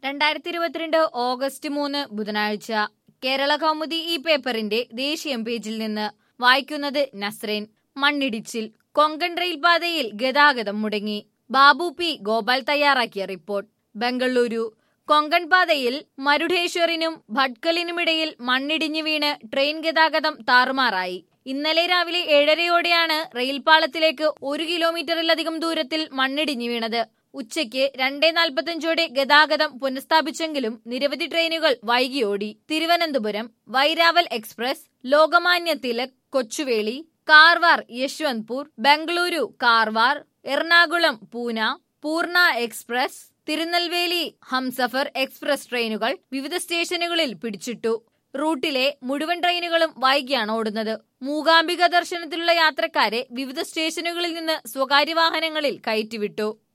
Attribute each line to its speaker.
Speaker 1: രണ്ടായിരത്തി ഇരുപത്തിരണ്ട് ഓഗസ്റ്റ് മൂന്ന് ബുധനാഴ്ച കേരള കൗമുദി ഈ പേപ്പറിന്റെ ദേശീയ പേജിൽ നിന്ന് വായിക്കുന്നത് നസ്രീൻ മണ്ണിടിച്ചിൽ കൊങ്കൺ റെയിൽപാതയിൽ ഗതാഗതം മുടങ്ങി ബാബു പി ഗോപാൽ തയ്യാറാക്കിയ റിപ്പോർട്ട് ബംഗളൂരു കൊങ്കൺ പാതയിൽ മരുടേശ്വറിനും ഭട്കലിനുമിടയിൽ മണ്ണിടിഞ്ഞു വീണ് ട്രെയിൻ ഗതാഗതം താറുമാറായി ഇന്നലെ രാവിലെ ഏഴരയോടെയാണ് റെയിൽപാളത്തിലേക്ക് ഒരു കിലോമീറ്ററിലധികം ദൂരത്തിൽ മണ്ണിടിഞ്ഞു വീണത് ഉച്ചയ്ക്ക് രണ്ടേ നാൽപ്പത്തഞ്ചോടെ ഗതാഗതം പുനഃസ്ഥാപിച്ചെങ്കിലും നിരവധി ട്രെയിനുകൾ വൈകിയോടി Thiruvananthapuram Veraval express Lokmanya Tilak Kochuveli Karwar Yesvantpur Bengaluru Karwar Ernakulam Pune Purna express Tirunelveli Humsafar express ട്രെയിനുകൾ വിവിധ സ്റ്റേഷനുകളിൽ പിടിച്ചിട്ടു റൂട്ടിലെ മുഴുവൻ ട്രെയിനുകളും വൈകിയാണ് ഓടുന്നത് മൂകാംബിക ദർശനത്തിലുള്ള യാത്രക്കാരെ വിവിധ സ്റ്റേഷനുകളിൽ നിന്ന് സ്വകാര്യ വാഹനങ്ങളിൽ കയറ്റിവിട്ടു